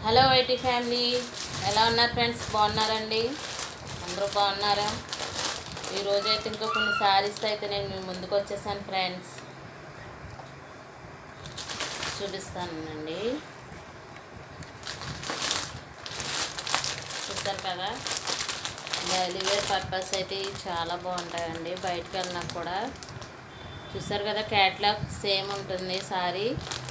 hello IT family ఎలా ఉన్నారు friends బాగున్నారండి అందరూ బాగున్నారా ఈరోజు అయితే ఇంకా కొన్ని శారీస్ అయితే నేను మీ ముందుకు వచ్చేసాను ఫ్రెండ్స్ చూపిస్తానండి చూస్తారు కదా డైలీ వేర్ పర్పస్ అయితే ఇవి చాలా బాగుంటాయండి బయటకు వెళ్ళినా కూడా చూస్తారు కదా క్యాట్లాగ్ సేమ్ ఉంటుంది సారీ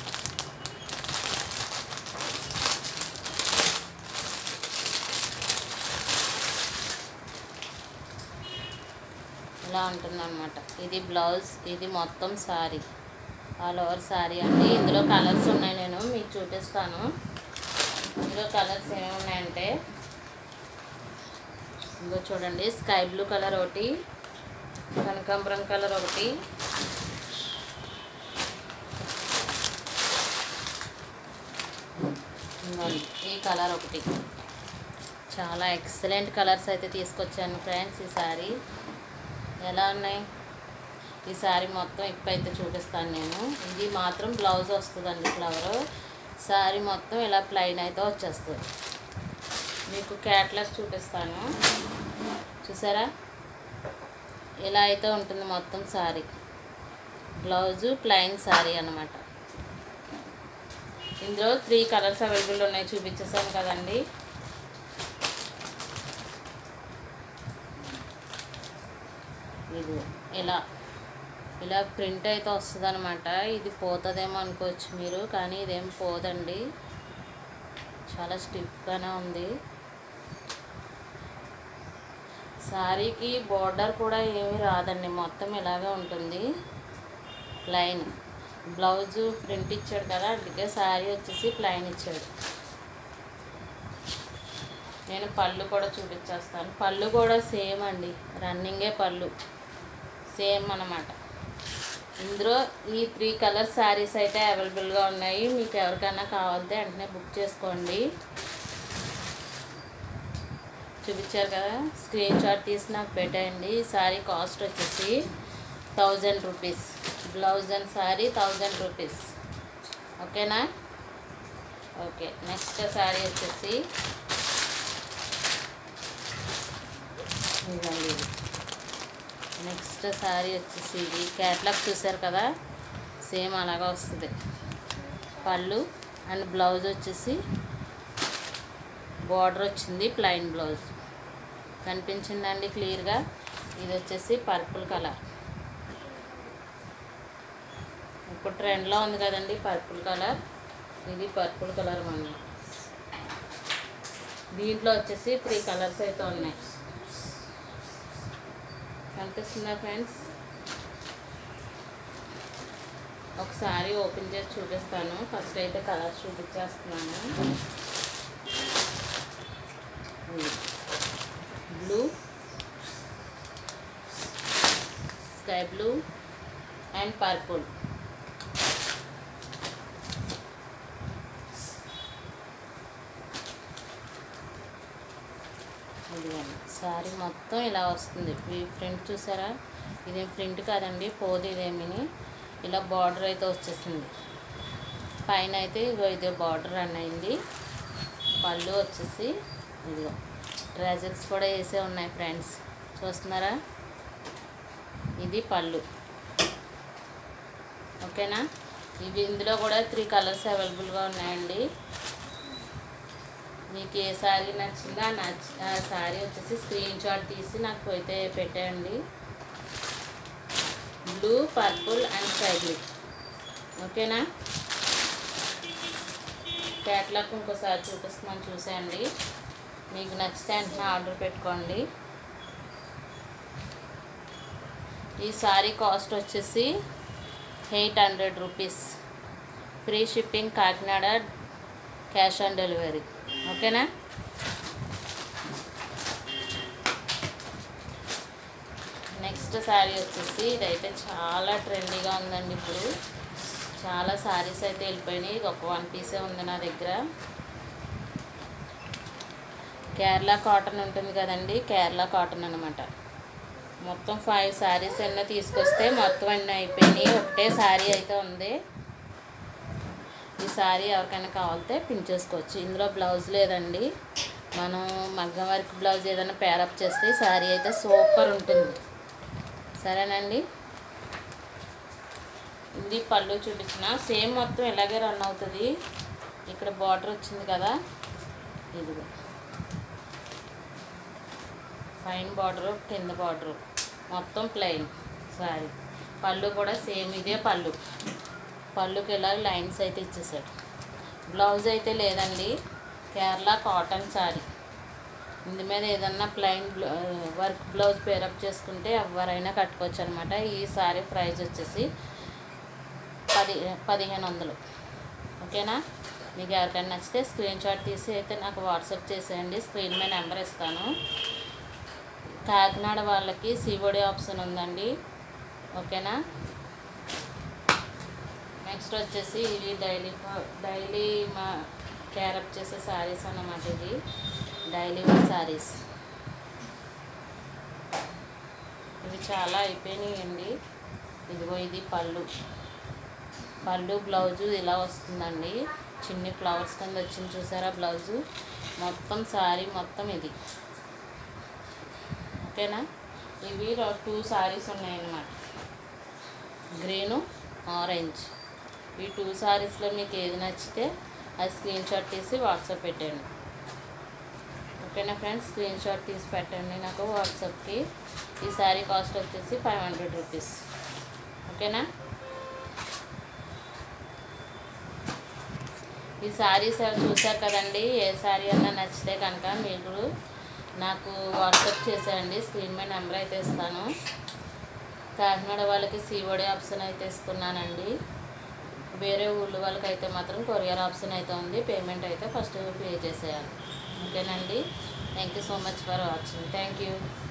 ఇలా ఉంటుందన్నమాట ఇది బ్లౌజ్ ఇది మొత్తం సారీ ఆల్ ఓవర్ సారీ అండి ఇందులో కలర్స్ ఉన్నాయి నేను మీకు చూపిస్తాను ఇందులో కలర్స్ ఏమేమి ఉన్నాయంటే ఇందులో చూడండి స్కై బ్లూ కలర్ ఒకటి కనకాంబరం కలర్ ఒకటి ఇదిగోండి, ఈ కలర్ ఒకటి చాలా ఎక్సలెంట్ కలర్స్ అయితే తీసుకొచ్చాను ఫ్రెండ్స్ ఈ సారీ ఎలా ఉన్నాయి ఈ సారీ మొత్తం ఇప్పుడైతే చూపిస్తాను నేను ఇది మాత్రం బ్లౌజ్ వస్తుందండి ఫ్లవర్ సారీ మొత్తం ఇలా ప్లెయిన్ అయితే వచ్చేస్తుంది మీకు క్యాట్లాగ్ చూపిస్తాను చూసారా ఇలా అయితే ఉంటుంది మొత్తం సారీ బ్లౌజు ప్లెయిన్ సారీ అన్నమాట ఇందులో త్రీ కలర్స్ అవైలబుల్ ఉన్నాయి చూపించేసాను కదండి ఇది ఇలా ఇలా ప్రింట్ అయితే వస్తుంది అనమాట ఇది పోతుందేమో అనుకోవచ్చు మీరు కానీ ఇదేం పోదండి చాలా స్టిఫ్గానే ఉంది శారీకి బార్డర్ కూడా ఏమీ రాదండి మొత్తం ఇలాగే ఉంటుంది ప్లైన్ బ్లౌజు ప్రింట్ ఇచ్చాడు కదా అందుకే శారీ వచ్చేసి ప్లైన్ ఇచ్చాడు నేను పళ్ళు కూడా చూపించేస్తాను పళ్ళు కూడా సేమ్ అండి రన్నింగే పళ్ళు సేమ్ అన్నమాట ఇందులో ఈ త్రీ కలర్ శారీస్ అయితే అవైలబుల్గా ఉన్నాయి మీకు ఎవరికైనా కావాలంటే వెంటనే బుక్ చేసుకోండి చూపించారు కదా స్క్రీన్ షాట్ తీసి నాకు పెట్టండి ఈ శారీ కాస్ట్ వచ్చేసి thousand rupees blouse and sari thousand rupees ఓకేనా ఓకే నెక్స్ట్ శారీ వచ్చేసి ఇదండి ఇది నెక్స్ట్ శారీ వచ్చేసి ఇది క్యాట్లాగ్ చూసారు కదా సేమ్ అలాగా వస్తుంది పళ్ళు అండ్ బ్లౌజ్ వచ్చేసి బార్డర్ వచ్చింది ప్లెయిన్ బ్లౌజ్ కనిపించిందండి క్లియర్గా ఇది వచ్చేసి పర్పుల్ కలర్ ఇప్పుడు ట్రెండ్లో ఉంది కదండి పర్పుల్ కలర్ ఇది పర్పుల్ కలర్ మన దీంట్లో వచ్చేసి త్రీ కలర్స్ అయితే ఉన్నాయి కనిపిస్తుందా ఫ్రెండ్స్ ఒకసారి ఓపెన్ చేసి చూపిస్తాను ఫస్ట్ అయితే కలర్స్ చూపించేస్తున్నాను blue sky blue and purple ఇదిగోండి శారీ మొత్తం ఇలా వస్తుంది ఈ ప్రింట్ చూసారా ఇదేం ప్రింట్ కాదండి పోదు ఇదేమిని ఇలా బార్డర్ అయితే వచ్చేసింది పైన అయితే ఇగో ఇదే బార్డర్ రన్ అయింది పళ్ళు వచ్చేసి ఇదిగో ట్రెజర్స్ కూడా వేసే ఉన్నాయి ఫ్రెండ్స్ చూస్తున్నారా ఇది పళ్ళు ఓకేనా ఇవి ఇందులో కూడా త్రీ కలర్స్ అవైలబుల్గా ఉన్నాయండి మీకు ఏ శారీ నచ్చిందో ఆ నచ్చ ఆ శారీ వచ్చేసి స్క్రీన్ షాట్ తీసి నాకు అయితే పెట్టండి blue purple and sky blue ఓకేనా క్యాట్లాగ్ ఇంకోసారి చూపిస్తున్నాను చూసేయండి మీకు నచ్చితే వెంటనే ఆర్డర్ పెట్టుకోండి ఈ సారీ కాస్ట్ వచ్చేసి eight hundred rupees free shipping Kakinada cash on delivery ఓకేనా నెక్స్ట్ శారీ వచ్చేసి ఇదైతే చాలా ట్రెండీగా ఉందండి ఇప్పుడు చాలా శారీస్ అయితే వెళ్ళిపోయినాయి ఇది ఒక వన్ పీసే ఉంది నా దగ్గర కేరళ కాటన్ ఉంటుంది కదండి కేరళ కాటన్ అనమాట మొత్తం ఫైవ్ శారీస్ అన్నీ తీసుకొస్తే మొత్తం అన్నీ అయిపోయినాయి ఒకటే శారీ అయితే ఉంది ఈ శారీ ఎవరికైనా కావాలితే పిన్ చేసుకోవచ్చు ఇందులో బ్లౌజ్ లేదండి మనం మగ్గం వర్క్ బ్లౌజ్ ఏదైనా పేరప్ చేస్తే ఈ శారీ అయితే సూపర్ ఉంటుంది సరేనండి ఇది పళ్ళు చూపించిన సేమ్ మొత్తం ఇలాగే రన్ అవుతుంది ఇక్కడ బార్డర్ వచ్చింది కదా ఇదిగో పైన బార్డరు కింద బార్డరు మొత్తం ప్లెయిన్ సారీ పళ్ళు కూడా సేమ్ ఇదే పళ్ళు పళ్ళుకి ఇలా లైన్స్ అయితే ఇచ్చేసాడు బ్లౌజ్ అయితే లేదండి కేరళ కాటన్ శారీ ఇందు మీద ఏదన్నా ప్లెయిన్ వర్క్ బ్లౌజ్ పేరప్ చేసుకుంటే ఎవరైనా కట్టుకోవచ్చు అనమాట ఈ శారీ ప్రైస్ వచ్చేసి పది పదిహేను వందలు ఓకేనా మీకు ఎవరికైనా నచ్చితే స్క్రీన్ షాట్ తీసి అయితే నాకు వాట్సాప్ చేసేయండి స్క్రీన్ మీద నెంబర్ ఇస్తాను కాకినాడ వాళ్ళకి సివోడి ఆప్షన్ ఉందండి ఓకేనా నెక్స్ట్ వచ్చేసి ఇవి డైలీ డైలీ మా క్యారప్ చేసే శారీస్ అన్నమాట ఇది డైలీ వేర్ శారీస్ ఇవి చాలా అయిపోయినాయండి ఇదిగో ఇది పళ్ళు పళ్ళు బ్లౌజు ఇలా వస్తుందండి చిన్ని ఫ్లవర్స్ కింద వచ్చింది చూసారా బ్లౌజు మొత్తం శారీ మొత్తం ఇది ఓకేనా ఇవి టూ శారీస్ ఉన్నాయన్నమాట గ్రీను ఆరెంజ్ ఈ టూ శారీస్లో మీకు ఏది నచ్చితే అది స్క్రీన్ షాట్ తీసి వాట్సాప్ పెట్టండి ఓకేనా ఫ్రెండ్స్ స్క్రీన్ షాట్ తీసి పెట్టండి నాకు వాట్సాప్కి ఈ శారీ కాస్ట్ వచ్చేసి ఫైవ్ హండ్రెడ్ రూపీస్ ఓకేనా ఈ శారీస్ చూసారు కదండి ఏ శారీ అన్నా నచ్చితే కనుక మీరు నాకు వాట్సాప్ చేసేయండి స్క్రీన్ మీద నెంబర్ అయితే ఇస్తాను కాకినాడ వాళ్ళకి సీఓడి ఆప్షన్ అయితే ఇస్తున్నానండి వేరే ఊళ్ళో వాళ్ళకి అయితే మాత్రం కొరియర్ ఆప్షన్ అయితే ఉంది పేమెంట్ అయితే ఫస్ట్ పే చేసేయాలి ఓకేనండి thank you so much for watching thank you